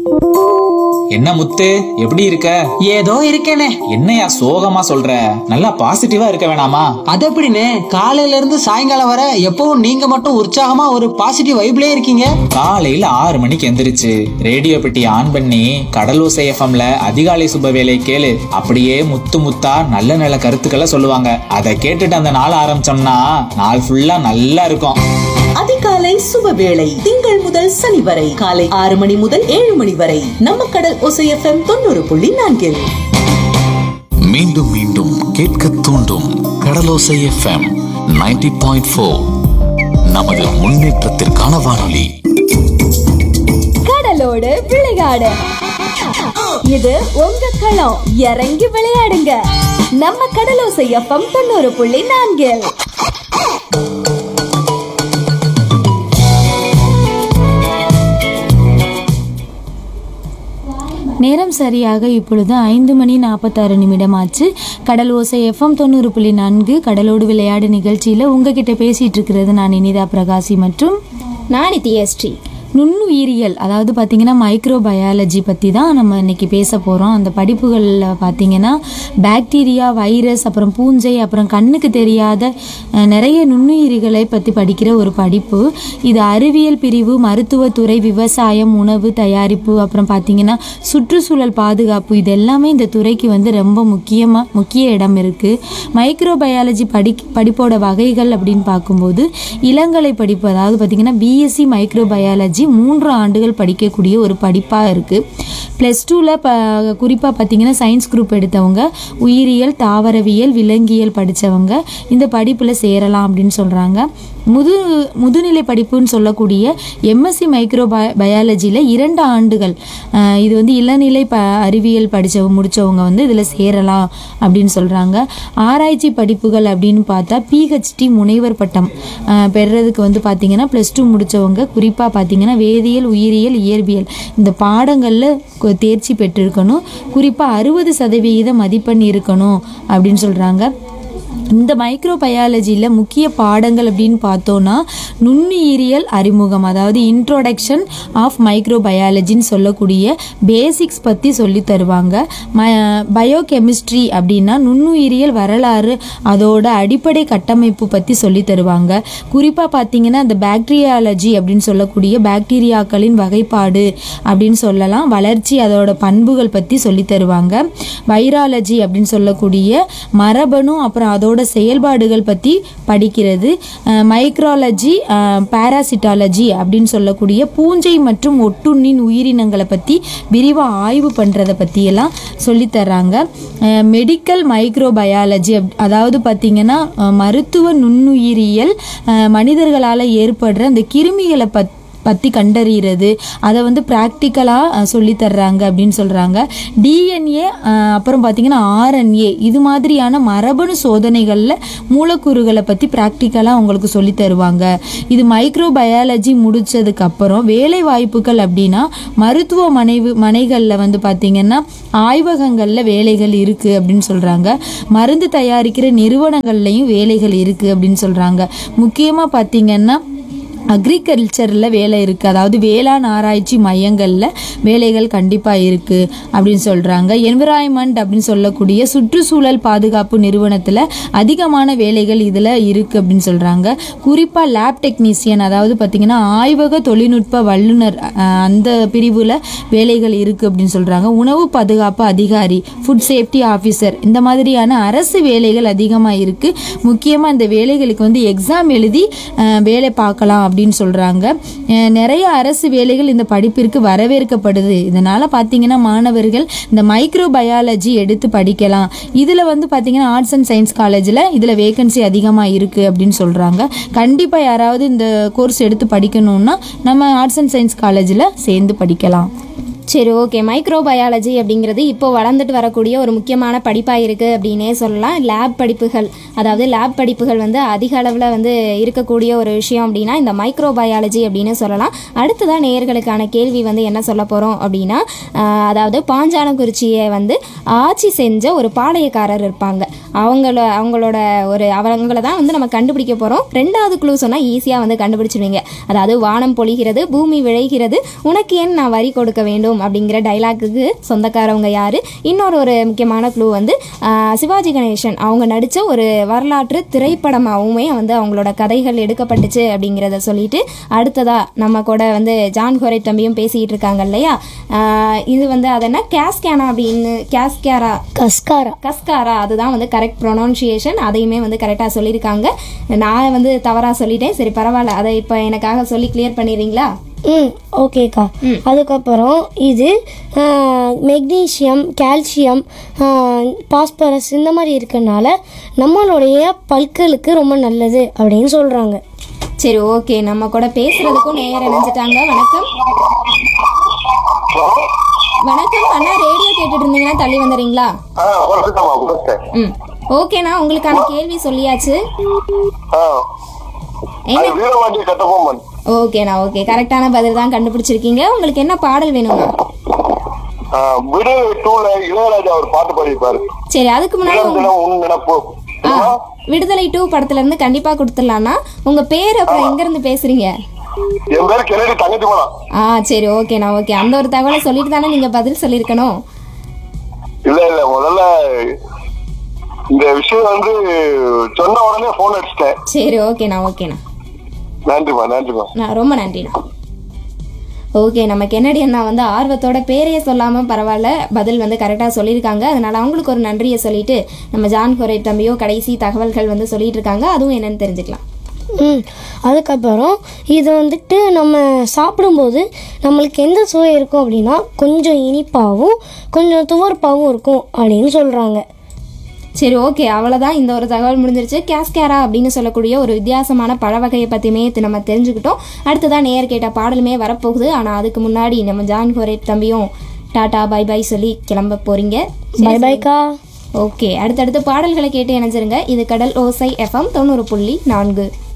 என்ன முத்து எப்படி இருக்க ஏதோ இருக்கேனே என்னையா சோகமா சொல்ற நல்லா பாசிட்டிவா இருக்க வேணாமா அது எப்படின்னு காலையில இருந்து சாயங்காலம் வர எப்பவும் நீங்க மட்டும் உற்சாகமா ஒரு பாசிட்டிவ் வைப்லயே இருக்கீங்க காலையில ஆறு மணிக்கு எந்திரிச்சு ரேடியோ பெட்டி ஆன் பண்ணி கடலோசை எஃப்எம்ல அதிகாலை சுப வேலை கேளு அப்படியே முத்து முத்தா நல்ல நல்ல கருத்துக்களை சொல்லுவாங்க அதை கேட்டுட்டு அந்த நாள் ஆரம்பிச்சோம்னா நாள் ஃபுல்லா நல்லா இருக்கும் அதிகாலை சுபவேளை திங்கள் முதல் சனி வரை காலை ஆறு மணி முதல் ஏழு மணி வரை நம்ம கடல் ஒசை எஃப்எம் தொண்ணூறு புள்ளி நான்கில் மீண்டும் மீண்டும் கேட்க தூண்டும் கடலோசை எஃப்எம் 90.4 பாயிண்ட் ஃபோர் நமது முன்னேற்றத்திற்கான வானொலி கடலோடு விளையாடு இது உங்க களம் இறங்கி விளையாடுங்க நம்ம கடலோசை எஃப்எம் தொண்ணூறு புள்ளி நான்கில் நேரம் சரியாக இப்பொழுது ஐந்து மணி நாற்பத்தாறு நிமிடம் ஆச்சு கடல் ஓசை எஃப்எம் தொண்ணூறு புள்ளி நான்கு கடலோடு விளையாடு நிகழ்ச்சியில் உங்ககிட்ட பேசிட்டு இருக்கிறது நான் இனிதா பிரகாசி மற்றும் நானி தியஸ்ரீ நுண்ணுயிரியல் அதாவது பார்த்தீங்கன்னா மைக்ரோ பயாலஜி பற்றி தான் நம்ம இன்னைக்கு பேச போகிறோம் அந்த படிப்புகளில் பார்த்தீங்கன்னா பாக்டீரியா வைரஸ் அப்புறம் பூஞ்சை அப்புறம் கண்ணுக்கு தெரியாத அஹ், நிறைய நுண்ணுயிரிகளை பற்றி படிக்கிற ஒரு படிப்பு இது அறிவியல் பிரிவு மருத்துவத்துறை விவசாயம் உணவு தயாரிப்பு அப்புறம் பார்த்தீங்கன்னா சுற்றுச்சூழல் பாதுகாப்பு இது எல்லாமே இந்த துறைக்கு வந்து ரொம்ப முக்கியமாக முக்கிய இடம் இருக்குது மைக்ரோ பயாலஜி படி படிப்போட வகைகள் அப்படின்னு பார்க்கும்போது இளங்கலை படிப்பு அதாவது பார்த்தீங்கன்னா பிஎஸ்சி மைக்ரோ பயாலஜி மூன்று ஆண்டுகள் படிக்கக்கூடிய ஒரு படிப்பாக இருக்குது ப்ளஸ் டூவில் ப குறிப்பாக பார்த்தீங்கன்னா சயின்ஸ் குரூப் எடுத்தவங்க உயிரியல் தாவரவியல் விலங்கியல் படித்தவங்க இந்த படிப்பில் சேரலாம் அப்படின்னு சொல்கிறாங்க முது முதுநிலை படிப்புன்னு சொல்லக்கூடிய எம்எஸ்சி மைக்ரோ ப பயாலஜியில் இரண்டு ஆண்டுகள் அஹ் இது வந்து இளநிலை ப அறிவியல் படித்தவங்க முடித்தவங்க வந்து இதில் சேரலாம் அப்படின்னு சொல்கிறாங்க ஆராய்ச்சி படிப்புகள் அப்படின்னு பார்த்தா பிஹெச்டி முனைவர் பட்டம் அஹ் பெறுறதுக்கு வந்து பார்த்திங்கன்னா ப்ளஸ் டூ முடித்தவங்க குறிப்பாக பார்த்தீங்கன்னா வேதியியல் உயிரியல் இயற்பியல் இந்த பாடங்களில் தேர்ச்சி பெற்றிருக்கணும் குறிப்பாக அறுபது சதவிகித மதிப்பெண் இருக்கணும் அப்படின்னு சொல்கிறாங்க இந்த மைக்ரோ பயாலஜியில் முக்கிய பாடங்கள் அப்படின்னு பார்த்தோன்னா நுண்ணுயிரியல் அறிமுகம் அதாவது இன்ட்ரோடக்ஷன் ஆஃப் மைக்ரோ பயாலஜின்னு சொல்லக்கூடிய பேசிக்ஸ் பற்றி சொல்லி தருவாங்க ம பயோகெமிஸ்ட்ரி அப்படின்னா நுண்ணுயிரியல் வரலாறு அதோட அடிப்படை கட்டமைப்பு பற்றி சொல்லி தருவாங்க குறிப்பாக பார்த்தீங்கன்னா இந்த பாக்டீரியாலஜி அப்படின்னு சொல்லக்கூடிய பாக்டீரியாக்களின் வகைப்பாடு அப்படின்னு சொல்லலாம் வளர்ச்சி அதோட பண்புகள் பற்றி சொல்லி தருவாங்க வைராலஜி அப்படின்னு சொல்லக்கூடிய மரபணு அப்புறம் அதோட செயல்பாடுகள் பற்றி படிக்கிறது மைக்ராலஜி பாராசிட்டாலஜி அப்படின்னு சொல்லக்கூடிய பூஞ்சை மற்றும் ஒட்டுண்ணின் உயிரினங்களை பற்றி விரிவாக ஆய்வு பண்ணுறதை பற்றியெல்லாம் சொல்லித்தர்றாங்க மெடிக்கல் மைக்ரோபயாலஜி அதாவது பார்த்திங்கன்னா அஹ், மருத்துவ நுண்ணுயிரியல் அஹ், மனிதர்களால் ஏற்படுற அந்த கிருமிகளை பத் பற்றி கண்டறிகிறது அதை வந்து ப்ராக்டிக்கலாக சொல்லித்தர்றாங்க அப்படின்னு சொல்கிறாங்க டிஎன்ஏ அப்புறம் பார்த்திங்கன்னா ஆர்என்ஏ இது மாதிரியான மரபணு சோதனைகளில் மூலக்கூறுகளை பற்றி ப்ராக்டிக்கலாக உங்களுக்கு சொல்லித் தருவாங்க இது மைக்ரோ பயாலஜி முடிச்சதுக்கு அப்புறம் வேலை வாய்ப்புகள் அப்படின்னா மருத்துவ மனைவு மனைகளில் வந்து பார்த்திங்கன்னா ஆய்வகங்களில் வேலைகள் இருக்குது அப்படின்னு சொல்கிறாங்க மருந்து தயாரிக்கிற நிறுவனங்கள்லையும் வேலைகள் இருக்குது அப்படின்னு சொல்கிறாங்க முக்கியமாக பார்த்திங்கன்னா அக்ரிகல்ச்சரில் வேலை இருக்குது அதாவது வேளாண் ஆராய்ச்சி மையங்களில் வேலைகள் கண்டிப்பாக இருக்குது அப்படின்னு சொல்கிறாங்க என்விரான்மெண்ட் அப்படின்னு சொல்லக்கூடிய சுற்றுச்சூழல் பாதுகாப்பு நிறுவனத்தில் அதிகமான வேலைகள் இதில் இருக்குது அப்படின்னு சொல்கிறாங்க குறிப்பாக லேப் டெக்னீசியன் அதாவது பார்த்திங்கன்னா ஆய்வக தொழில்நுட்ப வல்லுநர் அஹ், அந்த பிரிவில் வேலைகள் இருக்குது அப்படின்னு சொல்கிறாங்க உணவு பாதுகாப்பு அதிகாரி ஃபுட் சேஃப்டி ஆஃபீஸர் இந்த மாதிரியான அரசு வேலைகள் அதிகமாக இருக்குது முக்கியமாக இந்த வேலைகளுக்கு வந்து எக்ஸாம் எழுதி அஹ், வேலை பார்க்கலாம் அப்படின்னு சொல்கிறாங்க நிறைய அரசு வேலைகள் இந்த படிப்பிற்கு வரவேற்கப்படுது இதனால் பார்த்தீங்கன்னா மாணவர்கள் இந்த மைக்ரோ பயாலஜி எடுத்து படிக்கலாம் இதில் வந்து பார்த்தீங்கன்னா ஆர்ட்ஸ் அண்ட் சயின்ஸ் காலேஜில் இதில் வேகன்சி அதிகமாக இருக்குது அப்படின்னு சொல்கிறாங்க கண்டிப்பாக யாராவது இந்த கோர்ஸ் எடுத்து படிக்கணும்னா நம்ம ஆர்ட்ஸ் அண்ட் சயின்ஸ் காலேஜில் சேர்ந்து படிக்கலாம் சரி ஓகே மைக்ரோ பயாலஜி அப்படிங்கிறது இப்போ வளர்ந்துட்டு வரக்கூடிய ஒரு முக்கியமான படிப்பாக இருக்குது அப்படின்னே சொல்லலாம் லேப் படிப்புகள் அதாவது லேப் படிப்புகள் வந்து அதிக அளவில் வந்து இருக்கக்கூடிய ஒரு விஷயம் அப்படின்னா இந்த மைக்ரோ பயாலஜி அப்படின்னு சொல்லலாம் அடுத்ததான் நேயர்களுக்கான கேள்வி வந்து என்ன சொல்ல போகிறோம் அப்படின்னா ஆஹ், அதாவது பாஞ்சாலங்குறிச்சியை வந்து ஆட்சி செஞ்ச ஒரு பாளையக்காரர் இருப்பாங்க அவங்கள அவங்களோட ஒரு அவங்கள தான் வந்து நம்ம கண்டுபிடிக்க போகிறோம் ரெண்டாவது க்ளூ சொன்னால் ஈஸியாக வந்து கண்டுபிடிச்சிடுவீங்க அதாவது வானம் பொழிகிறது பூமி விளைகிறது உனக்கு ஏன் நான் வரி கொடுக்க வேண்டும் வேண்டும் அப்படிங்கிற டைலாக்குக்கு சொந்தக்காரவங்க யாரு இன்னொரு ஒரு முக்கியமான க்ளூ வந்து ஆஹ், சிவாஜி கணேசன் அவங்க நடித்த ஒரு வரலாற்று திரைப்படமாகவுமே வந்து அவங்களோட கதைகள் எடுக்கப்பட்டுச்சு அப்படிங்கிறத சொல்லிட்டு அடுத்ததா நம்ம கூட வந்து ஜான் ஹொரை தம்பியும் பேசிக்கிட்டு இருக்காங்க இல்லையா ஆஹ், இது வந்து அது என்ன கேஸ்கேனா அப்படின்னு கேஸ்கேரா கஸ்காரா கஸ்காரா அதுதான் வந்து கரெக்ட் ப்ரொனவுன்சியேஷன் அதையுமே வந்து கரெக்டாக சொல்லியிருக்காங்க நான் வந்து தவறாக சொல்லிட்டேன் சரி பரவாயில்ல அதை இப்போ எனக்காக சொல்லி கிளியர் பண்ணிடுறீங்களா ம் ஓகேக்கா அதுக்கப்புறம் இது மெக்னீசியம் கால்சியம் பாஸ்பரஸ் இந்த மாதிரி இருக்கனால நம்மளுடைய பற்களுக்கு ரொம்ப நல்லது அப்படின்னு சொல்கிறாங்க சரி ஓகே நம்ம கூட பேசுறதுக்கும் நேரம் இணைஞ்சிட்டாங்க வணக்கம் வணக்கம் அண்ணா ரேடியோ கேட்டுட்டு இருந்தீங்கன்னா தள்ளி வந்துடுறீங்களா ஆ கொடுத்துட்டேம்மா கொடுத்தேன் ம் ஓகேண்ணா உங்களுக்கான கேள்வி சொல்லியாச்சு ஆ என்ன அது வீரவாண்டி கட்டபொம்மன் ஓகேண்ணா ஓகே கரெக்டான பதில் தான் கண்டுபிடிச்சிருக்கீங்க உங்களுக்கு என்ன பாடல் வேணும்ண்ணா ஆ, விடு டூல இளையராஜா ஒரு பாட்டு பாடியிருப்பாரு சரி அதுக்கு முன்னாடி தினம் உங்க- தினம் உன் நினப்பு ஆ, விடுதலை டூ படத்துல இருந்து கண்டிப்பா கொடுத்துடலாம்னா உங்க பேர் அப்புறம் எங்க இருந்து பேசுறீங்க என் பேர் கெனடி தங்கச்சி மலம் ஆ சரி ஓகேண்ணா ஓகே அந்த ஒரு தகவலை சொல்லிட்டு தானே நீங்க பதில் சொல்லியிருக்கணும் இல்ல இல்ல முதல்ல இந்த விஷயம் வந்து சொன்ன உடனே போன் அடிச்சிட்டேன் சரி ஓகேண்ணா ஓகேண்ணா நன்றிம்மா நன்றிம்மா நான் ரொம்ப நன்றிண்ணா ஓகே நம்ம கென்னடி அண்ணா வந்து ஆர்வத்தோட பேரையே சொல்லாமல் பரவாயில்ல பதில் வந்து கரெக்டாக சொல்லியிருக்காங்க அதனால அவங்களுக்கு ஒரு நன்றியை சொல்லிட்டு நம்ம ஜான் கொரை தம்பியோ கடைசி தகவல்கள் வந்து சொல்லிட்டு இருக்காங்க அதுவும் என்னன்னு தெரிஞ்சுக்கலாம் ம் அதுக்கப்புறம் இது வந்துட்டு நம்ம சாப்பிடும்போது நம்மளுக்கு எந்த சுவை இருக்கும் அப்படின்னா கொஞ்சம் இனிப்பாகவும் கொஞ்சம் துவர்ப்பாகவும் இருக்கும் அப்படின்னு சொல்கிறாங்க சரி ஓகே அவ்வளோதான் இந்த ஒரு தகவல் முடிஞ்சிருச்சு கேஸ்கேரா அப்படின்னு சொல்லக்கூடிய ஒரு வித்தியாசமான பழ வகையை பற்றியுமே நம்ம தெரிஞ்சுக்கிட்டோம் அடுத்ததான் நேர் கேட்ட பாடலுமே வரப்போகுது ஆனால் அதுக்கு முன்னாடி நம்ம ஜான் கோரே தம்பியும் டாடா பை பை சொல்லி கிளம்ப போகிறீங்க பை பைக்கா ஓகே அடுத்தடுத்து பாடல்களை கேட்டு இணைஞ்சிருங்க இது கடல் ஓசை எஃப்எம் தொண்ணூறு புள்ளி நான்கு